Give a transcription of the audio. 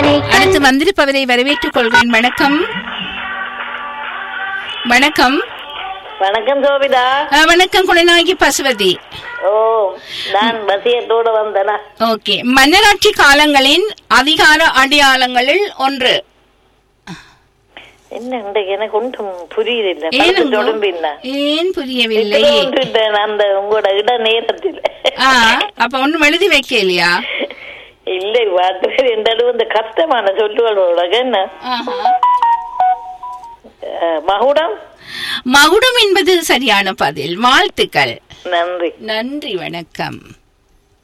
தானே அடுத்து வந்திருப்பவரை வரவேற்றுக் கொள்கிறேன் வணக்கம் வணக்கம் வணக்கம் சோபிதா அஹ், வணக்கம் குணநாயகி பசுவதி ஓ நான் வசியத்தோட வந்தனா ஓகே மன்னராட்சி காலங்களின் அதிகார அடையாளங்களில் ஒன்று என்ன இன்றைக்கு எனக்கு ஒன்றும் புரியுதில்லை ஏனுங்க? தொடம்பின்னா ஏன் புரியவில்லை அந்த உங்களோட இட நேரத்தில் ஆ அப்ப ஒண்ணும் எழுதி வைக்கலையா இல்லை வார்த்தை ரெண்டாலும் இந்த கஷ்டமான சொல்லுவாள் என்ன ஆஹா. அஹ், மகுடம் மகுடம் என்பது சரியான பதில் வாழ்த்துக்கள் நன்றி நன்றி வணக்கம்